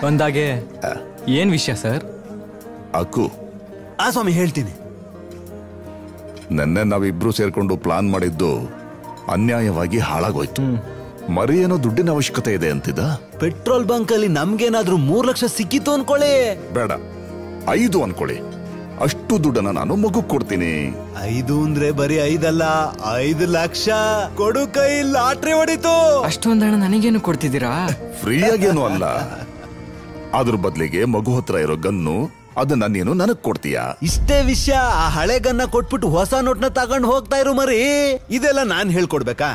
ಒಂದಾಗೆ ಏನ್ ವಿಷಯ ಸರ್ ಅಕ್ಕು ಆ ಸ್ವಾಮಿ ಹೇಳ್ತೀನಿ ನೆನ್ನೆ ನಾವಿಬ್ರು ಸೇರ್ಕೊಂಡು ಪ್ಲಾನ್ ಮಾಡಿದ್ದು ಅನ್ಯಾಯವಾಗಿ ಹಾಳಾಗೋಯ್ತು ಮರಿ ಏನೋ ದುಡ್ಡಿನ ಅವಶ್ಯಕತೆ ಇದೆ ಅಂತಿದ್ದ ಪೆಟ್ರೋಲ್ ಬಂಕ್ ಅಲ್ಲಿ ನಮ್ಗೇನಾದ್ರೂ ಮೂರ್ ಲಕ್ಷ ಸಿಕ್ಕಿತ್ತು ಅನ್ಕೊಳ್ಳಿ ಬೇಡ ಐದು ಅನ್ಕೊಳ್ಳಿ ಅಷ್ಟು ದುಡ್ಡನ್ನ ನಾನು ಮಗು ಕೊಡ್ತೀನಿ ಐದು ಅಂದ್ರೆ ಬರೀ ಐದಲ್ಲ ಐದು ಲಕ್ಷ ಕೊಡು ಕೈ ಲಾಟ್ರಿ ಹೊಡಿತು ಅಷ್ಟೊಂದ್ ಹಣ ನನಗೇನು ಕೊಡ್ತಿದ್ದೀರಾ ಫ್ರೀಯಾಗೇನು ಅಲ್ಲ ಅದ್ರ ಬದಲಿಗೆ ಮಗು ಹತ್ರ ಇರೋ ಗನ್ನು ಅದನ್ನ ನೀನು ನನಗ್ ಕೊಡ್ತೀಯಾ ಇಷ್ಟೇ ವಿಷಯ ಆ ಹಳೆಗನ್ನ ಕೊಟ್ಬಿಟ್ಟು ಹೊಸ ನೋಟ್ನ ತಗೊಂಡ್ ಹೋಗ್ತಾ ಇರು ಮರಿ ಇದೆಲ್ಲ ನಾನ್ ಹೇಳ್ಕೊಡ್ಬೇಕಾ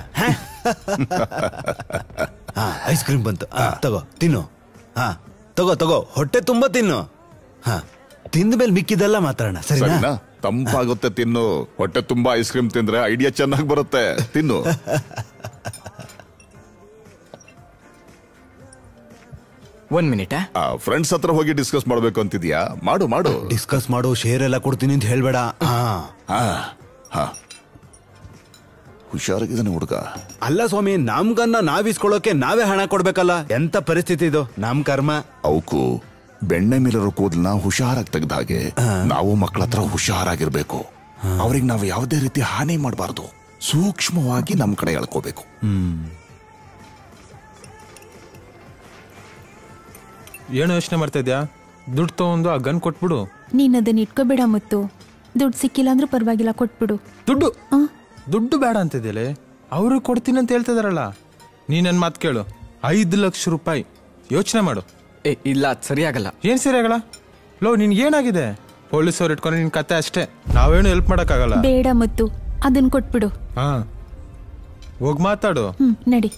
ಐಸ್ ಕ್ರೀಮ್ ಬಂತು ಆ, ತಗೋ ತಿನ್ನು ಹಾ ತಗೋ ತಗೋ ಹೊಟ್ಟೆ ತುಂಬಾ ತಿನ್ನು ಹಾ ತಿಂದ ಮೇಲೆ ಮಿಕ್ಕಿದೆಲ್ಲ ಮಾತಾಡೋಣ ಸರಿನಾ ಸರಿನಾ ತಂಪಾಗುತ್ತೆ ತಿನ್ನು ಹೊಟ್ಟೆ ತುಂಬಾ ಐಸ್ ಕ್ರೀಮ್ ತಿಂದ್ರೆ ಐಡಿಯಾ ಚೆನ್ನಾಗಿ ಬರುತ್ತೆ ತಿನ್ನು ಒಂದ್ ಮಿನಿಟ್ ಫ್ರೆಂಡ್ಸ್ ಹತ್ರ ಹೋಗಿ ಡಿಸ್ಕಸ್ ಮಾಡ್ಬೇಕು ಅಂತಿದ್ಯಾ ಮಾಡು ಮಾಡು ಡಿಸ್ಕಸ್ ಮಾಡು ಶೇರ್ ಎಲ್ಲ ಕೊಡ್ತೀನಿ ಅಂತ ಹೇಳ್ಬೇಡ ಹಾ ಹಾ ಹಾ ಹುಷಾರಾಗಿದ್ದಾನೆ ಹುಡುಗ ಅಲ್ಲ ಸ್ವಾಮಿ ನಮ್ಗನ್ನ ನಾವ್ ಇಸ್ಕೊಳ್ಳೋಕೆ ನಾವೇ ಹಣ ಕೊಡ್ಬೇಕಲ್ಲ ಎಂತ ಪರಿಸ್ಥಿತಿ ಇದು ನಮ್ ಕರ್ಮ ಅವಕು ಬೆಣ್ಣೆ ಮೇಲಿರೋ ಕೂದಲನ್ನ ಹುಷಾರಾಗಿ ತೆಗ್ದ ಹಾಗೆ ನಾವು ಮಕ್ಕಳ ಹತ್ರ ಹುಷಾರಾಗಿರ್ಬೇಕು ಅವ್ರಿಗೆ ನಾವು ಯಾವುದೇ ರೀತಿ ಹಾನಿ ಮಾಡಬಾರ್ದು ಸೂಕ್ಷ್ಮವಾಗಿ ನಮ್ ಕಡೆ ಎಳ್ಕೋಬೇಕು ಏನು ಯೋಚನೆ ಮಾಡ್ತಾ ಇದ್ಯಾ ದುಡ್ಡು ತಗೊಂಡು ಆ ಗನ್ ಕೊಟ್ಬಿಡು ನೀನ್ ಅದನ್ನ ಇಟ್ಕೋಬೇಡ ಮುತ್ತು ದುಡ್ಡು ಸಿಕ್ಕಿಲ್ಲ ಅಂದ್ರೂ ಪರವಾಗಿಲ್ಲ ಕೊಟ್ಬಿಡು ದುಡ್ಡು ಆ? ದುಡ್ಡು ಬೇಡ ಅಂತಿದ್ಯಲೆ ಅವರು ಕೊಡ್ತೀನಿ ಅಂತ ಹೇಳ್ತಿದಾರಲ್ಲ ನೀ ನನ್ನ ಮಾತು ಕೇಳು ಐದು ಲಕ್ಷ ರೂಪಾಯಿ ಯೋಚನೆ ಮಾಡು ಏ ಇಲ್ಲ ಅದ್ ಸರಿಯಾಗಲ್ಲ ಏನ್ ಸರಿಯಾಗಲ್ಲ ಲೋ ನಿನ್ಗೆ ಏನಾಗಿದೆ ಪೊಲೀಸವ್ರು ಇಟ್ಕೊಂಡು ನಿನ್ ಕತೆ ಅಷ್ಟೇ ನಾವೇನು ಹೆಲ್ಪ್ ಮಾಡಕ್ಕಾಗಲ್ಲ ಬೇಡ ಮುತ್ತು ಅದನ್ನ ಕೊಟ್ಬಿಡು ಹಾ ಹೋಗ್ ಮಾತಾಡು ಹ್ಮ್ ನಡಿ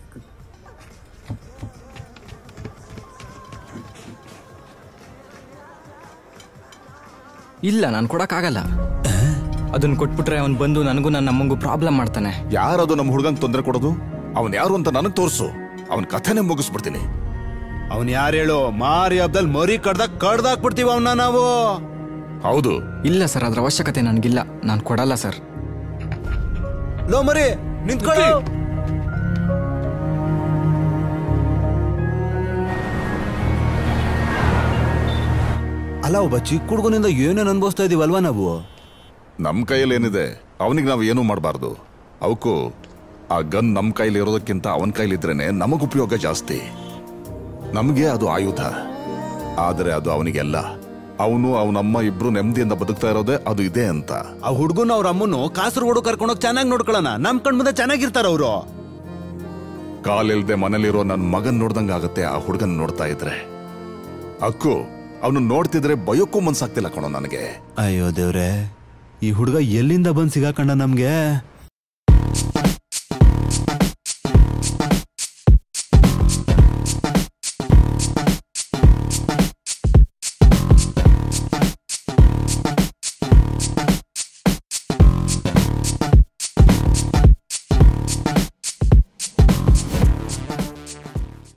ಇಲ್ಲ ನಾನು ಕೊಡಕ್ಕಾಗಲ್ಲ ಅದನ್ನ ಕೊಟ್ಬಿಟ್ರೆ ಅವ್ನ್ ಬಂದು ನನಗೂ ನನ್ನ ಅಮ್ಮಂಗೂ ಪ್ರಾಬ್ಲಮ್ ಮಾಡ್ತಾನೆ ಯಾರದು ನಮ್ಮ ಹುಡುಗಂಗ್ ತೊಂದರೆ ಕೊಡೋದು ಅವನ್ ಯಾರು ಅಂತ ನನಗ್ ತೋರ್ಸು ಅವನ್ ಕಥೆನೆ ಮುಗಿಸ್ಬಿಡ್ತೀನಿ ಅವನ್ ಯಾರು ಹೇಳು ಮಾರಿ ಹಬ್ದಲ್ಲಿ ಮರಿ ಕಡ್ದಾಗ ಕಡ್ದಾಕ್ಬಿಡ್ತೀವಿ ಅವನ್ನ ನಾವು ಹೌದು ಇಲ್ಲ ಸರ್ ಅದ್ರ ಅವಶ್ಯಕತೆ ನನಗಿಲ್ಲ ನಾನು ಕೊಡಲ್ಲ ಸರ್ ಲೋ ಮರಿ ನಿಂತ್ಕೊಳ್ಳು ಅಲ್ಲ ಒಬ್ಬ ಚಿಕ್ಕ ಹುಡುಗನಿಂದ ಏನೇನ್ ಅನ್ಭವಿಸ್ತಾ ಇದೀವಲ್ವಾ ನಾವು ನಮ್ ಕೈಯಲ್ಲಿ ಏನಿದೆ ಅವನಿಗೆ ನಾವು ಏನೂ ಮಾಡಬಾರ್ದು ಅವಕ್ಕೂ ಆ ಗನ್ ನಮ್ ಕೈಲಿ ಇರೋದಕ್ಕಿಂತ ಅವನ ಕೈಲಿದ್ರೇನೆ ನಮಗ್ ಉಪಯೋಗ ಜಾಸ್ತಿ ನಮ್ಗೆ ಅದು ಆಯುಧ ಆದರೆ ಅದು ಅವನಿಗೆಲ್ಲ ಅವನು ಅವನಮ್ಮ ಇಬ್ರು ನೆಮ್ಮದಿಯಿಂದ ಬದುಕ್ತಾ ಇರೋದೇ ಅದು ಇದೆ ಅಂತ ಆ ಹುಡುಗನ ಅವ್ರ ಅಮ್ಮನು ಕಾಸರಗೋಡು ಕರ್ಕೊಂಡೋಗಿ ಚೆನ್ನಾಗಿ ನೋಡ್ಕೊಳ್ಳೋಣ ನಮ್ ಕಣ್ ಮುಂದೆ ಚೆನ್ನಾಗಿರ್ತಾರ ಅವರು ಕಾಲಿಲ್ದೆ ಮನೇಲಿರೋ ನನ್ನ ಮಗನ್ ನೋಡ್ದಂಗಾಗತ್ತೆ ಆ ಹುಡುಗನ್ ನೋಡ್ತಾ ಇದ್ರೆ ಅಕ್ಕು ಅವನು ನೋಡ್ತಿದ್ರೆ ಬಯೋಕ್ಕೂ ಮನ್ಸಾಗ್ತಿಲ್ಲ ಕಣೋ ನನಗೆ ಅಯ್ಯೋ ದೇವ್ರೆ ಈ ಹುಡುಗ ಎಲ್ಲಿಂದ ಬಂದ್ ಸಿಗಾಕಂಡ ನಮ್ಗೆ